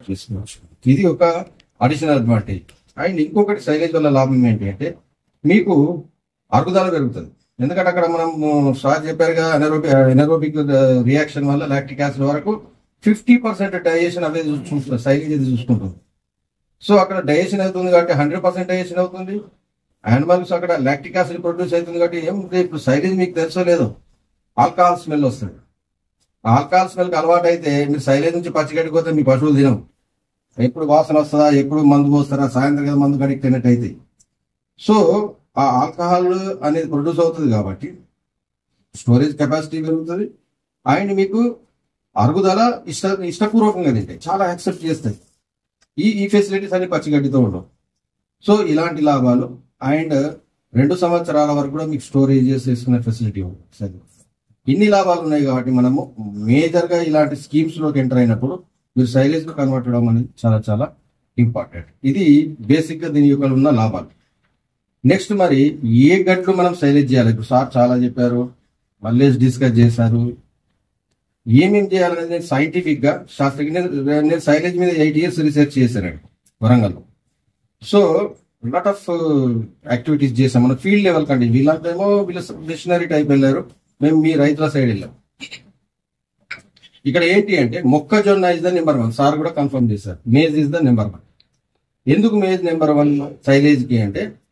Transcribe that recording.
చేసుకోవచ్చు ఇది ఒక అడిషనల్ అడ్వాంటేజ్ అండ్ ఇంకొకటి సైలేజ్ వల్ల లాభం ఏంటి అంటే మీకు అరుగుదల పెరుగుతుంది ఎందుకంటే అక్కడ మనం సార్ చెప్పారుగా ఎనరోబి ఎనరోబిక్ రియాక్షన్ వల్ల లాక్టిక్ యాసిడ్ వరకు ఫిఫ్టీ పర్సెంట్ డైజెషన్ అవే చూసుకుంటుంది సైలేజ్ అది చూసుకుంటుంది సో అక్కడ డైజెషన్ అవుతుంది కాబట్టి హండ్రెడ్ పర్సెంట్ డైజెషన్ అవుతుంది యానిమల్స్ అక్కడ లాక్టిక్ యాసిడ్ ప్రొడ్యూస్ అవుతుంది కాబట్టి ఏం ఇప్పుడు సైలేజ్ మీకు తెలుసో లేదో ఆల్కహాల్ స్మెల్ వస్తుంది ఆల్కహాల్ స్మెల్కి అలవాటు అయితే మీరు సైలేజ్ నుంచి పచ్చిగడ్డి పోతే మీ పశువులు తినవు ఎప్పుడు వాసన వస్తుందా ఎప్పుడు మందు పోస్తారా సాయంత్రం కదా మందు కడిగి తిన్నట్టయితే సో ఆ ఆల్కహాల్ అనేది ప్రొడ్యూస్ అవుతుంది కాబట్టి స్టోరేజ్ కెపాసిటీ పెరుగుతుంది అండ్ మీకు అరుగుదల ఇష్ట ఇష్టపూర్వకంగా తింటాయి చాలా యాక్సెప్ట్ చేస్తాయి ఈ ఈ ఫెసిలిటీస్ అన్ని పచ్చిగడ్డితో ఉండవు సో ఇలాంటి లాభాలు అండ్ రెండు సంవత్సరాల వరకు కూడా మీకు స్టోరేజ్ చేసుకునే ఫెసిలిటీ ఉంది సరే ఇన్ని లాభాలు ఉన్నాయి కాబట్టి మనము మేజర్ గా ఇలాంటి స్కీమ్స్ లోకి ఎంటర్ అయినప్పుడు మీరు సైలేజ్ కు కన్వర్ట్ అవడం అనేది చాలా చాలా ఇంపార్టెంట్ ఇది బేసిక్ గా దీని యొక్క ఉన్న లాభాలు నెక్స్ట్ మరి ఏ గట్లు మనం సైలేజ్ చేయాలి ఇప్పుడు సార్ చాలా చెప్పారు మళ్ళీ డిస్కస్ చేశారు ఏమేం చేయాలనేది సైంటిఫిక్ గా శాస్త్రజ్ఞ నేను- నేను సైలేజ్ మీద ఎయిట్ ఇయర్స్ రీసెర్చ్ చేశానండి వరంగల్లో సో లాట్ ఆఫ్ యాక్టివిటీస్ చేసాం మనం ఫీల్డ్ లెవెల్ కండి వీళ్ళంతేమో వీళ్ళ మిషనరీ టైప్ వెళ్ళారు మేము మీ రైతుల సైడ్ వెళ్ళాం ఇక్కడ ఏంటి అంటే మొక్కజొన్న is the number one sir కూడా కన్ఫర్మ్ చేశారు maize is the number one ఎందుకు మేజ్ నెంబర్ వన్ సైలేజ్ కి అంటే